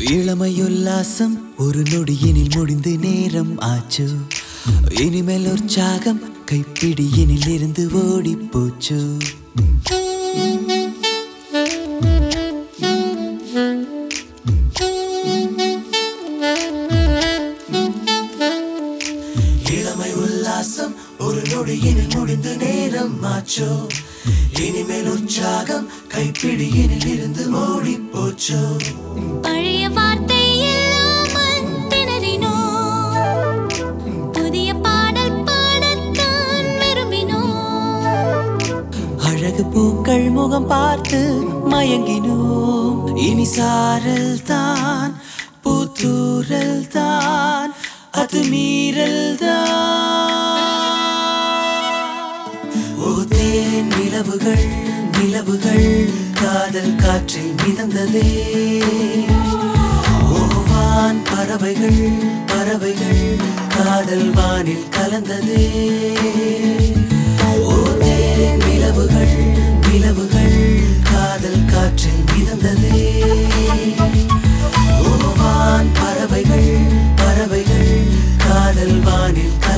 இளமையுல்லாசம் ஒரு நொடியினில் முடிந்து நேரம் ஆச்சு இனிமேல் உற்சாகம் கைப்பிடியினில் இருந்து ஓடி போச்சு இளமை உல்லாசம் ஒரு நொடியினில் முடிந்து நேரம் ஆச்சு இனிமேல் உற்சாகம் கைப்பிடியினில் இருந்து ஓடி போச்சு பழைய வார்த்தை இல்லாமல் திணறினோம் புதிய பாடல் பாடத்தான் விரும்பினோம் அழகு பூக்கள் முகம் பார்த்து மயங்கினோம் இனி சாரல் தான் பூத்தூரல் தான் அது மீறல் தான் ஓ தேன் நிலவுகள் நிலவுகள் காதல் காற்றில் மிதந்ததே ஓ வான் பறவைகள் பறவைகள் காதல் வானில் கலந்ததே ஓ தேன் நிலவுகள் நிலவுகள் காதல் காற்றில் மிதந்ததே ஓ வான் பறவைகள் பறவைகள் காதல் வானில்